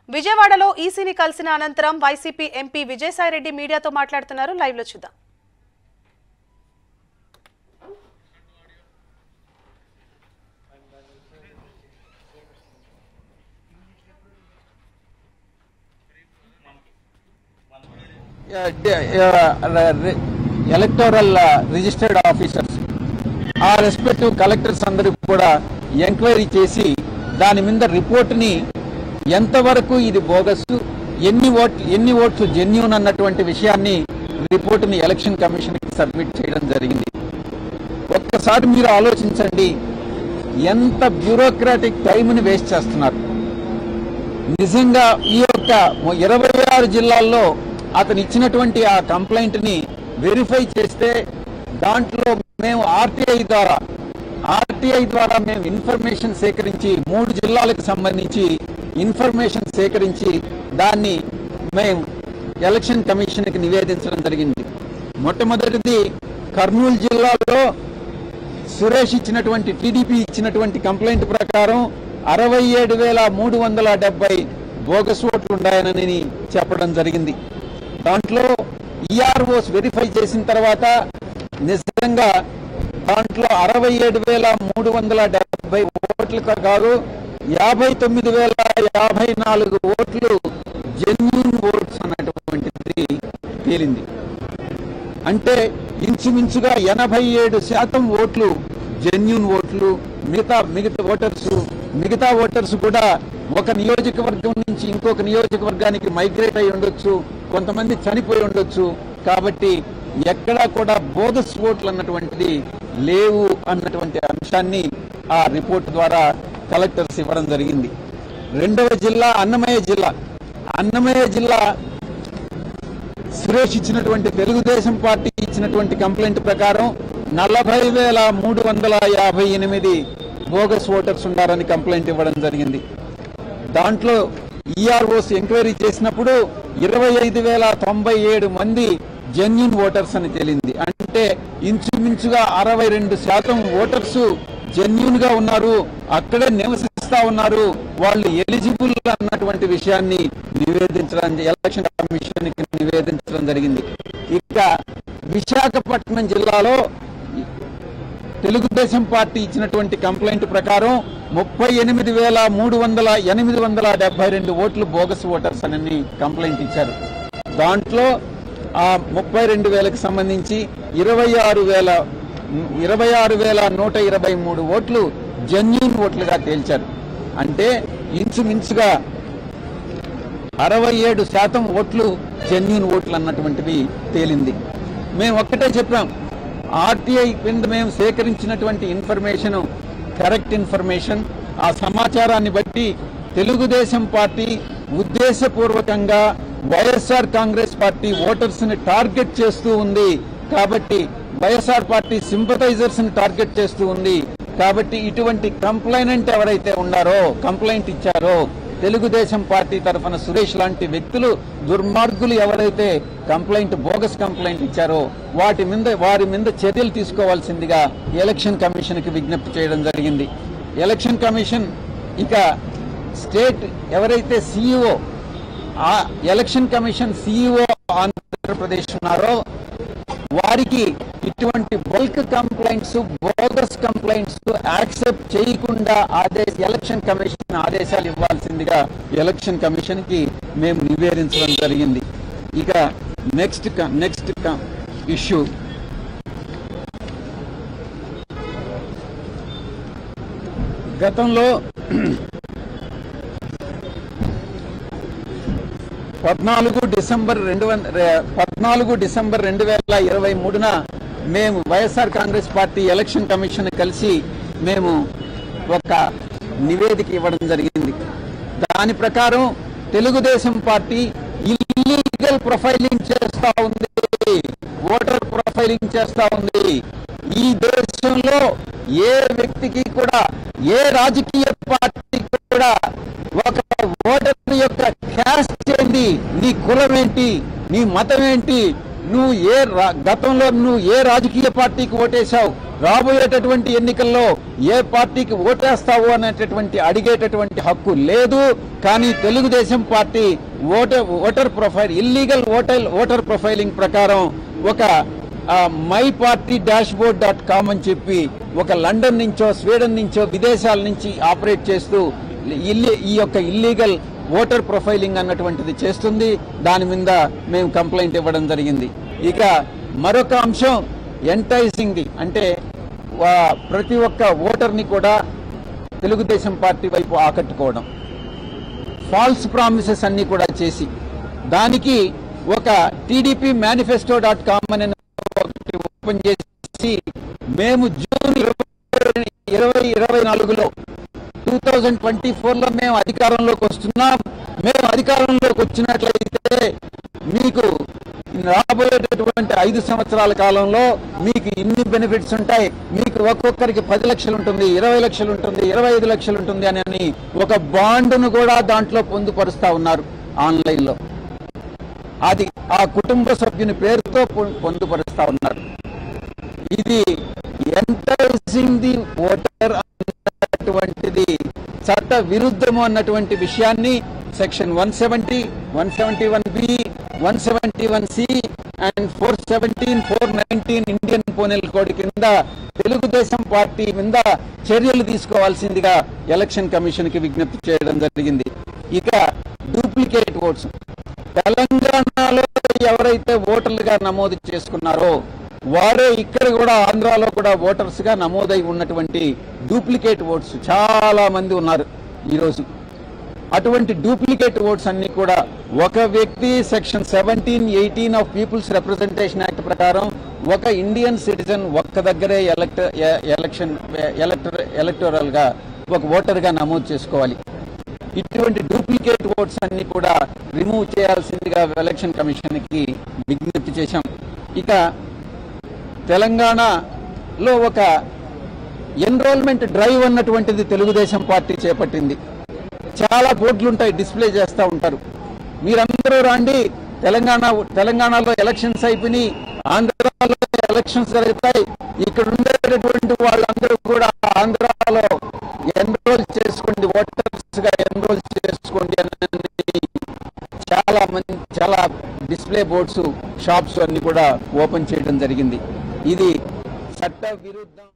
విజయవాడలో ఈసీని కలిసిన అనంతరం వైసీపీ ఎంపీ విజయసాయిరెడ్డి మీడియాతో మాట్లాడుతున్నారు లైవ్ లో చూద్దాం ఎలక్టోరల్ రిజిస్టర్డ్ ఆఫీసర్స్ ఆ రెస్పెక్టివ్ కలెక్టర్స్ అందరికి కూడా ఎంక్వైరీ చేసి దాని మీద రిపోర్ట్ని ఎంతవరకు ఇది బోగస్ ఎన్ని ఓట్ ఎన్ని ఓట్స్ జెన్యూన్ అన్నటువంటి విషయాన్ని రిపోర్ట్ని ఎలక్షన్ కమిషన్కి సబ్మిట్ చేయడం జరిగింది ఒక్కసారి మీరు ఆలోచించండి ఎంత బ్యూరోక్రాటిక్ టైంని వేస్ట్ చేస్తున్నారు నిజంగా ఈ యొక్క ఇరవై ఆరు జిల్లాల్లో అతను ఇచ్చినటువంటి ఆ కంప్లైంట్ ని వెరిఫై చేస్తే దాంట్లో మేము ఆర్టీఐ ద్వారా ఆర్టీఐ ద్వారా మేము ఇన్ఫర్మేషన్ సేకరించి మూడు జిల్లాలకు సంబంధించి ఇన్ఫర్మేషన్ సేకరించి దాన్ని మేము ఎలక్షన్ కమిషన్కి నివేదించడం జరిగింది మొట్టమొదటిది కర్నూలు జిల్లాలో సురేష్ ఇచ్చినటువంటి టీడీపీ ఇచ్చినటువంటి కంప్లైంట్ ప్రకారం అరవై ఏడు వేల మూడు వందల డెబ్బై బోగస్ ఓట్లు ఉన్నాయని చెప్పడం జరిగింది దాంట్లో ఈఆర్ఓస్ వెరిఫై చేసిన తర్వాత నిజంగా దాంట్లో అరవై ఏడు వేల మూడు వందల డెబ్బై ఓట్లు కాదు యాభై తొమ్మిది వేల యాభై నాలుగు ఓట్లు జెన్యున్ ఓట్స్ అన్నటువంటిది తేలింది అంటే ఇంచుమించుగా ఎనభై ఏడు శాతం ఓట్లు జెన్యున్ ఓట్లు మిగతా మిగతా ఓటర్స్ మిగతా ఓటర్స్ కూడా ఒక నియోజకవర్గం నుంచి ఇంకొక నియోజకవర్గానికి మైగ్రేట్ అయి ఉండొచ్చు కొంతమంది చనిపోయి ఉండొచ్చు కాబట్టి ఎక్కడా కూడా బోగస్ ఓట్లు అన్నటువంటిది లేవు అన్నటువంటి అంశాన్ని ఆ రిపోర్ట్ ద్వారా కలెక్టర్స్ ఇవ్వడం జరిగింది రెండవ జిల్లా అన్నమయ్య జిల్లా అన్నమయ్య జిల్లా సురేష్ ఇచ్చినటువంటి తెలుగుదేశం పార్టీ ఇచ్చినటువంటి కంప్లైంట్ ప్రకారం నలభై వేల మూడు వందల యాభై ఎనిమిది బోగస్ ఓటర్స్ ఉన్నారని కంప్లైంట్ ఇవ్వడం జరిగింది దాంట్లో ఈఆర్ఓస్ ఎంక్వైరీ చేసినప్పుడు ఇరవై ఐదు వేల తొంభై ఏడు మంది జెన్యున్ ఓటర్స్ అని తేలింది అంటే ఇంచుమించుగా అరవై రెండు శాతం ఓటర్స్ జెన్యున్ గా ఉన్నారు అక్కడే నివసిస్తా ఉన్నారు వాళ్ళు ఎలిజిబుల్ అన్నటువంటి విషయాన్ని నివేదించడం ఎలక్షన్ కమిషన్ కి నివేదించడం జరిగింది ఇక విశాఖపట్నం జిల్లాలో తెలుగుదేశం పార్టీ ఇచ్చినటువంటి కంప్లైంట్ ప్రకారం ముప్పై ఎనిమిది వేల మూడు వందల ఎనిమిది వందల డెబ్బై రెండు ఓట్లు బోగస్ ఓటర్స్ అని కంప్లైంట్ ఇచ్చారు దాంట్లో ఆ ముప్పై రెండు వేలకు సంబంధించి ఇరవై ఆరు వేల ఇరవై ఆరు వేల నూట ఇరవై మూడు ఓట్లు జెన్యున్ ఓట్లుగా తేల్చారు అంటే ఇంచుమించుగా అరవై ఏడు శాతం ఓట్లు జెన్యున్ ఓట్లు అన్నటువంటివి తేలింది మేము ఒక్కటే చెప్పాం ఆర్టీఐ కింద మేము సేకరించినటువంటి ఇన్ఫర్మేషన్ కరెక్ట్ ఇన్ఫర్మేషన్ ఆ సమాచారాన్ని బట్టి తెలుగుదేశం పార్టీ ఉద్దేశపూర్వకంగా వైఎస్ఆర్ కాంగ్రెస్ పార్టీ ఓటర్స్ ని టార్గెట్ చేస్తూ ఉంది కాబట్టి వైఎస్ఆర్ పార్టీ సింపథైజర్స్ ని టార్గెట్ చేస్తూ ఉంది కాబట్టి ఇటువంటి కంప్లైనెంట్ ఎవరైతే ఉన్నారో కంప్లైంట్ ఇచ్చారో తెలుగుదేశం పార్టీ తరఫున సురేష్ లాంటి వ్యక్తులు దుర్మార్గులు ఎవరైతే కంప్లైంట్ బోగస్ కంప్లైంట్ ఇచ్చారో వాటి మీద వారి మీద చర్యలు తీసుకోవాల్సిందిగా ఎలక్షన్ కమిషన్ కి విజ్ఞప్తి చేయడం జరిగింది ఎలక్షన్ కమిషన్ ఇక స్టేట్ ఎవరైతే సిఇఓ ఆ ఎలక్షన్ కమిషన్ సిఇఓ ఆంధ్రప్రదేశ్ ఉన్నారో వారికి ఇటువంటి bulk complaints bogus complaints accept చేయకుండా ఆదేశ ఎలక్షన్ కమిషన్ ఆదేశాలు ఇవ్వాల్సిందిగా ఎలక్షన్ కమిషన్ కి మేము నివేదించడం జరిగింది ఇక నెక్స్ట్ నెక్స్ట్ ఇష్యూ గతంలో పద్నాలుగు డిసెంబర్ రెండు వంద పద్నాలుగు డిసెంబర్ రెండు వేల ఇరవై మూడున మేము YSR Congress party election commission కలిసి మేము ఒక నివేదిక ఇవ్వడం జరిగింది దాని ప్రకారం తెలుగుదేశం పార్టీ ఇల్లీగల్ ప్రొఫైలింగ్ చేస్తా ఉంది ఓటర్ ప్రొఫైలింగ్ చేస్తా ఉంది ఈ దేశంలో ఏ వ్యక్తికి కూడా ఏ రాజకీయ పార్టీ కూడా ఒక ఓటర్ యొక్క క్యాస్ట్ ఏంటి నీ కులం ఏంటి నీ మతం ఏంటి నువ్వు ఏ రా- గతంలో నువ్వు ఏ రాజకీయ పార్టీకి ఓటేశావు రాబోయేటటువంటి ఎన్నికల్లో ఏ పార్టీకి ఓటేస్తావు అనేటటువంటి అడిగేటటువంటి హక్కు లేదు కానీ Telugu Desam party voter voter profile illegal voter voter profiling ప్రకారం ఒక my party dashboard dot com అని చెప్పి ఒక లండన్ నుంచో స్వీడన్ నుంచో విదేశాల నుంచి ఆపరేట్ చేస్తూ ఇల్లి ఈ యొక్క ఇల్లీగల్ ఓటర్ ప్రొఫైలింగ్ అన్నటువంటిది చేస్తుంది దాని మీద మేము కంప్లైంట్ ఇవ్వడం జరిగింది ఇక మరొక అంశం ఎంటైజింగ్ ది అంటే వా- ప్రతి ఒక్క ఓటర్ని కూడా తెలుగుదేశం పార్టీ వైపు ఆకట్టుకోవడం ఫాల్స్ ప్రామిసెస్ అన్ని కూడా చేసి దానికి ఒక టీడీపీ మేనిఫెస్టో డాట్ కామ్ అనే ఒకటి ఓపెన్ చేసి మేము జూన్ ఇరవై ఇరవై ఇరవై నాలుగులో టూ థౌజండ్ ట్వంటీ ఫోర్లో మేము అధికారంలోకి వస్తున్నాం మేము అధికారంలోకి వచ్చినట్లయితే మీకు రాబోయేటటువంటి ఐదు సంవత్సరాల కాలంలో మీకు ఇన్ని బెనిఫిట్స్ ఉంటాయి మీకు ఒక్కొక్కరికి పది లక్షలు ఉంటుంది ఇరవై లక్షలు ఉంటుంది ఇరవై ఐదు లక్షలు ఉంటుంది అని అని ఒక బాండును కూడా దాంట్లో పొందుపరుస్తా ఉన్నారు ఆన్లైన్లో అది ఆ కుటుంబ సభ్యుని పేరుతో పొ- పొందుపరుస్తా ఉన్నారు ఇది ఎంటైజింగ్ ది ఓటర్ అన్నటువంటిది చట్ట విరుద్ధము అన్నటువంటి విషయాన్ని section one seventy one seventy one B one seventy one C and four seventeen four nineteen Indian penal code కింద తెలుగుదేశం పార్టీ మీద చర్యలు తీసుకోవాల్సిందిగా ఎలక్షన్ కమిషన్ కి విజ్ఞప్తి చేయడం జరిగింది ఇక డూప్లికేట్ ఓట్స్ తెలంగాణలో ఎవరైతే ఓటర్లుగా నమోదు చేసుకున్నారో వారే ఇక్కడ కూడా ఆంధ్రాలో కూడా ఓటర్స్ గా నమోదై ఉన్నటువంటి డూప్లికేట్ ఓట్స్ చాలా మంది ఉన్నారు ఈరోజు అటువంటి డూప్లికేట్ ఓట్స్ అన్ని కూడా ఒక వ్యక్తి section seventeen eighteen of people's representation act ప్రకారం ఒక ఇండియన్ సిటిజన్ ఒక్క దగ్గరే ఎలక్ట ఎ- ఎలక్షన్ ఎలక్టర్ ఎలక్టోరల్ గా ఒక ఓటర్ గా నమోదు చేసుకోవాలి ఇటువంటి డూప్లికేట్ ఓట్స్ అన్ని కూడా రిమూవ్ చేయాల్సిందిగా ఎలక్షన్ కమిషన్ కి విజ్ఞప్తి చేశాం ఇక తెలంగాణలో ఒక ఎన్రోల్మెంట్ డ్రైవ్ అన్నటువంటిది తెలుగుదేశం పార్టీ చేపట్టింది చాలా బోర్డులు ఉంటాయి డిస్ప్లే చేస్తూ ఉంటారు మీరందరూ రండి తెలంగాణ తెలంగాణలో ఎలక్షన్స్ అయిపోయి ఆంధ్రాలో ఎలక్షన్స్ జరుగుతాయి ఇక్కడ ఉండేటటువంటి వాళ్ళందరూ కూడా ఆంధ్రాలో ఎన్రోల్ చేసుకోండి ఓటర్స్ గా ఎన్రోల్ చేసుకోండి అని చాలా మంది చాలా డిస్ప్లే బోర్డ్స్ షాప్స్ అన్ని కూడా ఓపెన్ చేయడం జరిగింది ఇది చట్ట విరుద్ధం